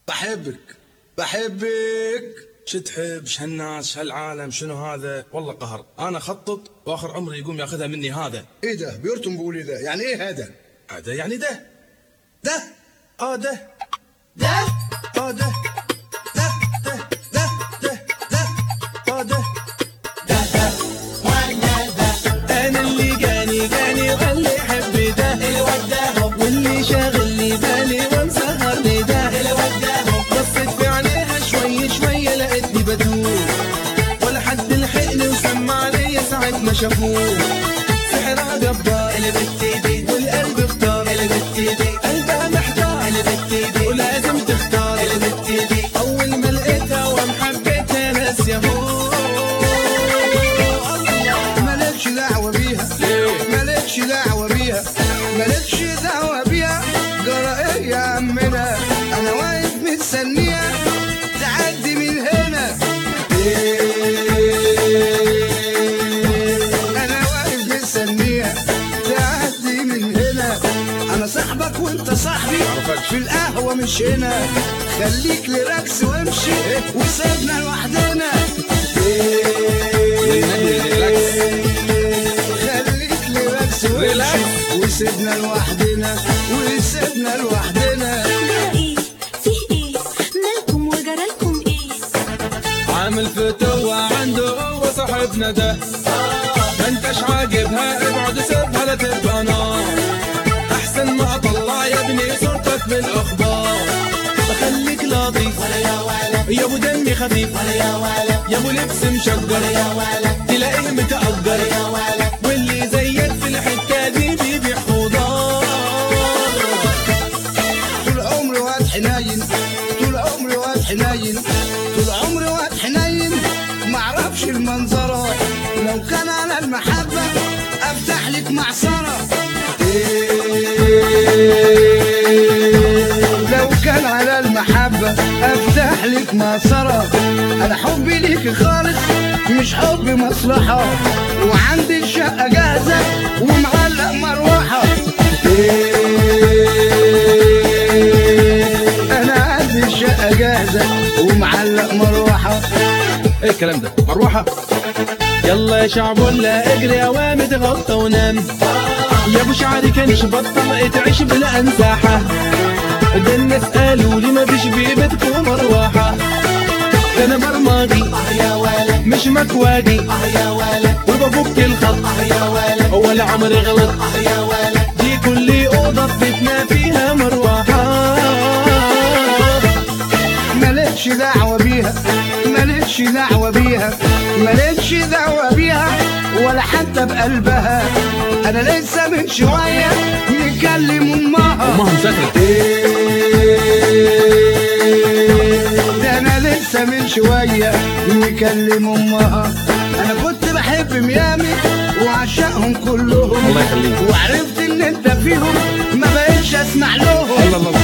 بحبك بحبك شو تحب شو هالناس شو هالعالم شنو هذا والله قهر انا خطط واخر عمري يقوم ياخذها مني هذا ايه ده بيرتم بيقول ايه ده يعني ايه هذا هذا يعني ده ده اه ده ده اه ده ده ده ده ده ده اه ده انا اللي جاني جاني واللي يحب ده الواد ده واللي شاغل لي بالي ومسهرني ده الواد ده بصيت في عينيها شوي شوي لقيتني بدوب ولا حد لحقني وسمع لي ساعة ما شافوه سحرها جبار البت دي والقلب اختار البت دي قلبها محتار البت دي ولازم تختار البت دي اول ما لقيتها وام حبيتها ناس يهو مالكش دعوة بيها مالكش دعوة بيها مالكش دعوة بيها جرى ايه يا عمنا انا واقف مستنيها تعدي من هنا انا واقف مستنيها تعدي من هنا انا صاحبك وانت صاحبي في القهوة مش هنا خليك لراكس وامشي وسيبنا لوحدنا خليك لراكس وامشي وسيبنا لوحدنا وسيبنا لوحدنا ده ايه فيه ايه مالكم وجرالكم ايه عامل فتوة عنده هو صاحبنا ده ما انتش عاجبها ابعد سيبها لا تبقى نار احسن ما اطلع يا ابني صورتك بالاخبار خليك لطيف ولا يا ولا يا ابو دمي خفيف ولا يا ولا يا ابو لبس مشجر يا ولا تلاقيه متأجر يا ولا واللي زيك في الحتة دي بيبيع خضار طول عمري واد حنين طول عمري واد حنين طول عمري واد حنين معرفش المنظرة لو كان على المحبة افتح لك معصرة لو كان على المحبة افتح لك معصرة انا حبي ليك خالص مش حب مصلحة وعندي الشقة جاهزة ومعلق مروحة انا عندي الشقة جاهزة ومعلق مروحة ايه الكلام ده مروحة يلا يا شعبولة اجري يا وامد غطى ونام يا ابو شعري كانش بطل تعيش بلا انساحة ده الناس قالوا لي ما فيش بيبتكم مروحة ده انا برمجي يا ولا مش مكواجي يا ولا وبفك الخط يا ولا ولا عمري غلط يا ولا دي كل اوضه في بيتنا فيها مروحه مالكش دعوة بيها مالكش دعوة بيها مالكش دعوة بيها ولا حتى بقلبها انا لسه من شوية نكلم امها امها مسافره ده انا لسه من شوية نكلم امها انا كنت بحب ميامي وعشقهم كلهم الله يخليك. وعرفت ان انت فيهم ما بقتش اسمع لهم الله الله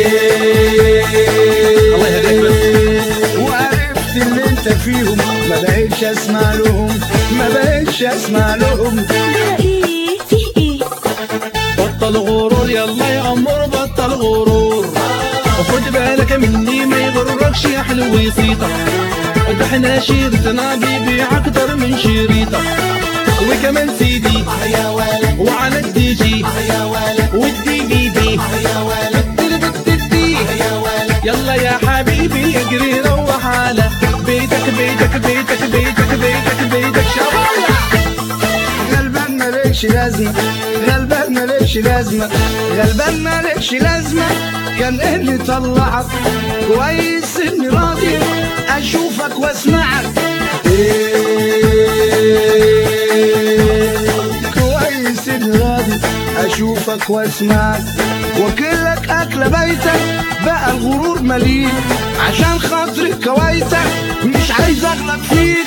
الله يهديك بس وعرفت ان انت فيهم ما بقتش اسمع لهم ما بقتش اسمع لهم ده ايه فيه ايه بطل غرور يلا يا امور بطل غرور وخد بالك مني ما يغركش يا حلو يصيطك ده احنا شيرتنا بيبيع اكتر من شريطك وكمان سيدي يا ولا وعلى الدي جي يا ولا والدي بي بي يا ولا الدي يا ولا يلا يا حبيبي اجري روح على بيتك بيتك بيتك بيتك بيتك بيتك شوالة غلبان مالكش لازمة غلبان مالكش لازمة غلبان مالكش لازمة كان ايه اللي طلعك كويس اني راضي اشوفك واسمعك كويس اني راضي اشوفك واسمعك واكلك اكل بيتك بقى الغرور مليك عشان خاطر كويتك مش عايز اغلط فيك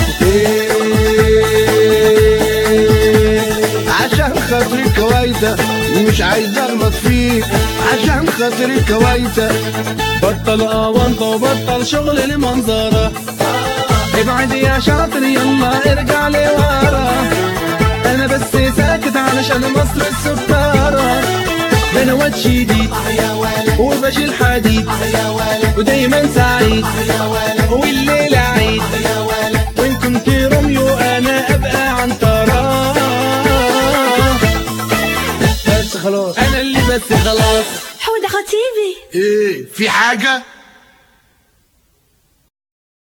عشان خاطري كويتة مش عايز اغلط فيك عشان خاطري كويتة بطل اونطه وبطل شغل المنظرة ابعد يا شاطر يلا ارجع لورا انا بس ساكت علشان مصر السكارة ده انا واد شديد يا ولا وبشيل حديد يا ولا ودايما سعيد يا ولد والليلة عيد يا ولد وإن كنت روميو أنا أبقى عنترة بس خلاص أنا اللي بس خلاص حود خطيبي ايه في حاجة